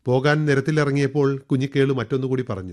പോകാൻ നിരത്തിലിറങ്ങിയപ്പോൾ കുഞ്ഞിക്കേളു മറ്റൊന്നുകൂടി പറഞ്ഞു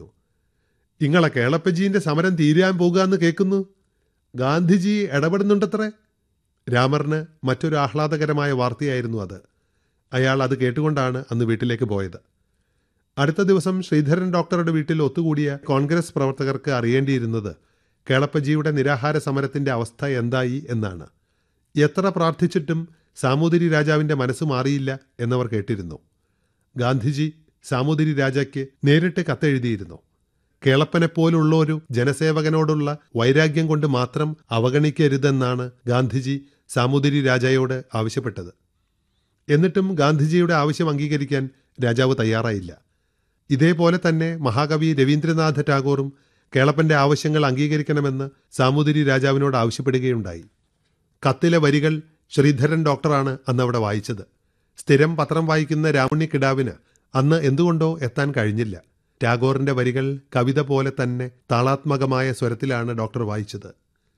ഇങ്ങളെ കേളപ്പജീന്റെ സമരം തീരാൻ പോകുകയെന്ന് കേൾക്കുന്നു ഗാന്ധിജി ഇടപെടുന്നുണ്ടത്രേ രാമറിന് മറ്റൊരു ആഹ്ലാദകരമായ വാർത്തയായിരുന്നു അത് അയാൾ അത് കേട്ടുകൊണ്ടാണ് അന്ന് വീട്ടിലേക്ക് പോയത് അടുത്ത ദിവസം ശ്രീധരൻ ഡോക്ടറുടെ വീട്ടിൽ ഒത്തുകൂടിയ കോൺഗ്രസ് പ്രവർത്തകർക്ക് അറിയേണ്ടിയിരുന്നത് കേളപ്പജിയുടെ നിരാഹാര സമരത്തിന്റെ അവസ്ഥ എന്തായി എന്നാണ് എത്ര പ്രാർത്ഥിച്ചിട്ടും സാമൂതിരി രാജാവിന്റെ മനസ്സ് മാറിയില്ല എന്നവർ കേട്ടിരുന്നു ഗാന്ധിജി സാമൂതിരി രാജയ്ക്ക് നേരിട്ട് കത്തെഴുതിയിരുന്നു കേളപ്പനെപ്പോലുള്ള ഒരു ജനസേവകനോടുള്ള വൈരാഗ്യം കൊണ്ട് മാത്രം അവഗണിക്കരുതെന്നാണ് ഗാന്ധിജി സാമൂതിരി രാജായോട് ആവശ്യപ്പെട്ടത് എന്നിട്ടും ഗാന്ധിജിയുടെ ആവശ്യം അംഗീകരിക്കാൻ രാജാവ് തയ്യാറായില്ല ഇതേപോലെ തന്നെ മഹാകവി രവീന്ദ്രനാഥ ടാഗോറും കേളപ്പന്റെ ആവശ്യങ്ങൾ അംഗീകരിക്കണമെന്ന് സാമൂതിരി രാജാവിനോട് ആവശ്യപ്പെടുകയുണ്ടായി കത്തിലെ വരികൾ ശ്രീധരൻ ഡോക്ടറാണ് അന്ന് അവിടെ വായിച്ചത് സ്ഥിരം പത്രം വായിക്കുന്ന രാമുണ്ണി കിടാവിന് അന്ന് എന്തുകൊണ്ടോ എത്താൻ കഴിഞ്ഞില്ല ടാഗോറിന്റെ വരികൾ കവിത പോലെ തന്നെ താളാത്മകമായ സ്വരത്തിലാണ് ഡോക്ടർ വായിച്ചത്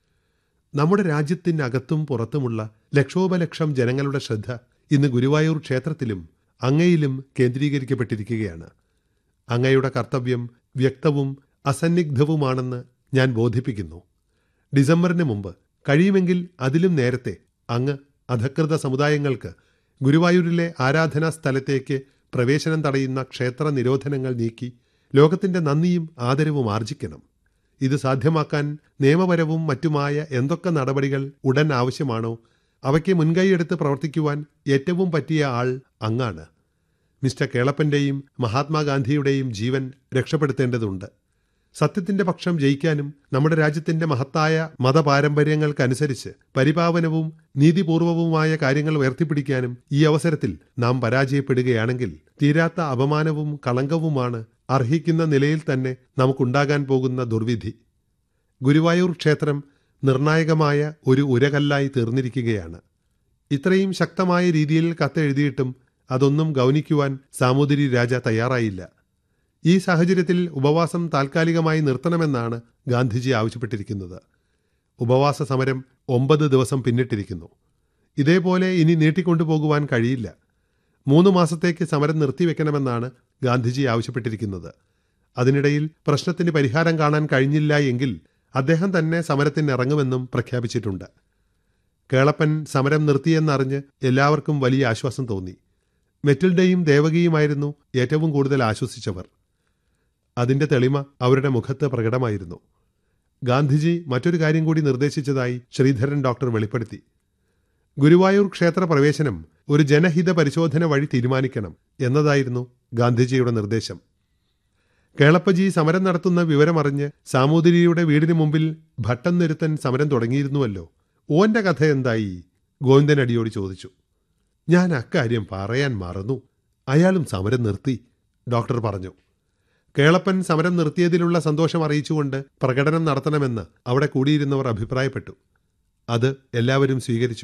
നമ്മുടെ രാജ്യത്തിനകത്തും പുറത്തുമുള്ള ലക്ഷോപലക്ഷം ജനങ്ങളുടെ ശ്രദ്ധ ഇന്ന് ഗുരുവായൂർ ക്ഷേത്രത്തിലും അങ്ങയിലും കേന്ദ്രീകരിക്കപ്പെട്ടിരിക്കുകയാണ് അങ്ങയുടെ കർത്തവ്യം വ്യക്തവും അസന്നിഗ്ധവുമാണെന്ന് ഞാൻ ബോധിപ്പിക്കുന്നു ഡിസംബറിന് മുമ്പ് കഴിയുമെങ്കിൽ അതിലും നേരത്തെ അങ്ങ് അധകൃത സമുദായങ്ങൾക്ക് ഗുരുവായൂരിലെ ആരാധനാ സ്ഥലത്തേക്ക് പ്രവേശനം തടയുന്ന ക്ഷേത്ര നിരോധനങ്ങൾ നീക്കി ലോകത്തിന്റെ നന്ദിയും ആദരവും ആർജിക്കണം ഇത് സാധ്യമാക്കാൻ നിയമപരവും മറ്റുമായ എന്തൊക്കെ നടപടികൾ ഉടൻ ആവശ്യമാണോ അവയ്ക്ക് മുൻകൈയെടുത്ത് പ്രവർത്തിക്കുവാൻ ഏറ്റവും പറ്റിയ ആൾ അങ്ങാണ് മിസ്റ്റർ കേളപ്പന്റെയും മഹാത്മാഗാന്ധിയുടെയും ജീവൻ രക്ഷപ്പെടുത്തേണ്ടതുണ്ട് സത്യത്തിന്റെ പക്ഷം ജയിക്കാനും നമ്മുടെ രാജ്യത്തിന്റെ മഹത്തായ മതപാരമ്പര്യങ്ങൾക്കനുസരിച്ച് പരിപാവനവും നീതിപൂർവവുമായ കാര്യങ്ങൾ ഉയർത്തിപ്പിടിക്കാനും ഈ അവസരത്തിൽ നാം പരാജയപ്പെടുകയാണെങ്കിൽ തീരാത്ത അപമാനവും കളങ്കവുമാണ് അർഹിക്കുന്ന നിലയിൽ തന്നെ നമുക്കുണ്ടാകാൻ പോകുന്ന ദുർവിധി ഗുരുവായൂർ ക്ഷേത്രം നിർണായകമായ ഒരു ഉരകല്ലായി തീർന്നിരിക്കുകയാണ് ഇത്രയും ശക്തമായ രീതിയിൽ കത്തെഴുതിയിട്ടും അതൊന്നും ഗൗനിക്കുവാൻ സാമൂതിരി രാജ തയ്യാറായില്ല ഈ സാഹചര്യത്തിൽ ഉപവാസം താൽക്കാലികമായി നിർത്തണമെന്നാണ് ഗാന്ധിജി ആവശ്യപ്പെട്ടിരിക്കുന്നത് ഉപവാസ സമരം ഒമ്പത് ദിവസം പിന്നിട്ടിരിക്കുന്നു ഇതേപോലെ ഇനി നീട്ടിക്കൊണ്ടുപോകുവാൻ കഴിയില്ല മൂന്ന് മാസത്തേക്ക് സമരം നിർത്തിവെക്കണമെന്നാണ് ഗാന്ധിജി ആവശ്യപ്പെട്ടിരിക്കുന്നത് അതിനിടയിൽ പ്രശ്നത്തിന് പരിഹാരം കാണാൻ കഴിഞ്ഞില്ല എങ്കിൽ അദ്ദേഹം തന്നെ സമരത്തിന് ഇറങ്ങുമെന്നും പ്രഖ്യാപിച്ചിട്ടുണ്ട് കേളപ്പൻ സമരം നിർത്തിയെന്നറിഞ്ഞ് എല്ലാവർക്കും വലിയ ആശ്വാസം തോന്നി മെറ്റിൽഡയും ദേവകിയുമായിരുന്നു ഏറ്റവും കൂടുതൽ ആശ്വസിച്ചവർ അതിന്റെ തെളിമ അവരുടെ മുഖത്ത് പ്രകടമായിരുന്നു ഗാന്ധിജി മറ്റൊരു കാര്യം കൂടി നിർദ്ദേശിച്ചതായി ശ്രീധരൻ ഡോക്ടർ വെളിപ്പെടുത്തി ഗുരുവായൂർ ക്ഷേത്ര പ്രവേശനം ഒരു ജനഹിത പരിശോധന വഴി തീരുമാനിക്കണം എന്നതായിരുന്നു ഗാന്ധിജിയുടെ നിർദ്ദേശം കേളപ്പജി സമരം നടത്തുന്ന വിവരമറിഞ്ഞ് സാമൂതിരിയുടെ വീടിന് മുമ്പിൽ ഭട്ടം നിരുത്തൻ സമരം തുടങ്ങിയിരുന്നുവല്ലോ ഓന്റെ കഥ എന്തായി ഗോവിന്ദൻ അടിയോട് ചോദിച്ചു ഞാൻ അക്കാര്യം പറയാൻ മറന്നു അയാളും സമരം നിർത്തി ഡോക്ടർ പറഞ്ഞു കേളപ്പൻ സമരം നിർത്തിയതിലുള്ള സന്തോഷം അറിയിച്ചുകൊണ്ട് പ്രകടനം നടത്തണമെന്ന് അവിടെ കൂടിയിരുന്നവർ അഭിപ്രായപ്പെട്ടു അത് എല്ലാവരും സ്വീകരിച്ചു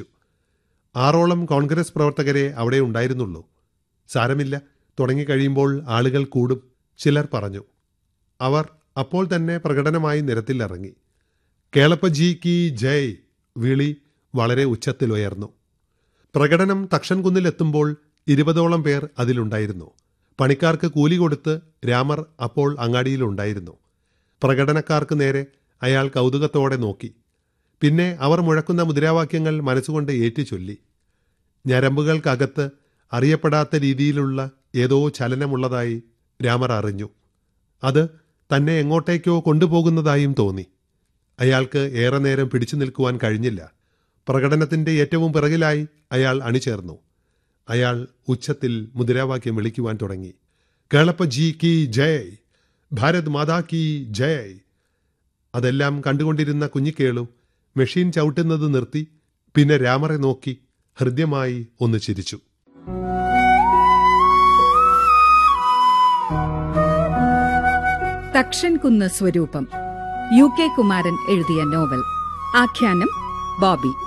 ആറോളം കോൺഗ്രസ് പ്രവർത്തകരെ അവിടെ ഉണ്ടായിരുന്നുള്ളൂ സാരമില്ല തുടങ്ങിക്കഴിയുമ്പോൾ ആളുകൾ കൂടും ചിലർ പറഞ്ഞു അവർ അപ്പോൾ തന്നെ പ്രകടനമായി നിരത്തിലിറങ്ങി കേളപ്പജി കി ജയ് വിളി വളരെ ഉച്ചത്തിലുയർന്നു പ്രകടനം തക്ഷൻകുന്നിലെത്തുമ്പോൾ ഇരുപതോളം പേർ അതിലുണ്ടായിരുന്നു പണിക്കാർക്ക് കൂലി കൊടുത്ത് രാമർ അപ്പോൾ അങ്ങാടിയിലുണ്ടായിരുന്നു പ്രകടനക്കാർക്ക് നേരെ അയാൾ കൗതുകത്തോടെ നോക്കി പിന്നെ അവർ മുഴക്കുന്ന മുദ്രാവാക്യങ്ങൾ മനസ്സുകൊണ്ട് ഏറ്റുചൊല്ലി ഞരമ്പുകൾക്കകത്ത് അറിയപ്പെടാത്ത രീതിയിലുള്ള ഏതോ ചലനമുള്ളതായി രാമർ അറിഞ്ഞു അത് തന്നെ എങ്ങോട്ടേക്കോ കൊണ്ടുപോകുന്നതായും തോന്നി അയാൾക്ക് ഏറെ നേരം പിടിച്ചു നിൽക്കുവാൻ കഴിഞ്ഞില്ല പ്രകടനത്തിന്റെ ഏറ്റവും പിറകിലായി അയാൾ അണിചേർന്നു അയാൾ ഉച്ചത്തിൽ മുദ്രാവാക്യം വിളിക്കുവാൻ തുടങ്ങി കേളപ്പ ജി കി ജയ് ഭാരത് മാതാ കി ജയ് അതെല്ലാം കണ്ടുകൊണ്ടിരുന്ന കുഞ്ഞിക്കേളു മെഷീൻ ചവിട്ടുന്നത് നിർത്തി പിന്നെ രാമറെ നോക്കി ഹൃദ്യമായി ഒന്ന് ചിരിച്ചു തക്ഷൻ കുന്ന് സ്വരൂപം യു കെ കുമാരൻ എഴുതിയ നോവൽ ആഖ്യാനം ബോബി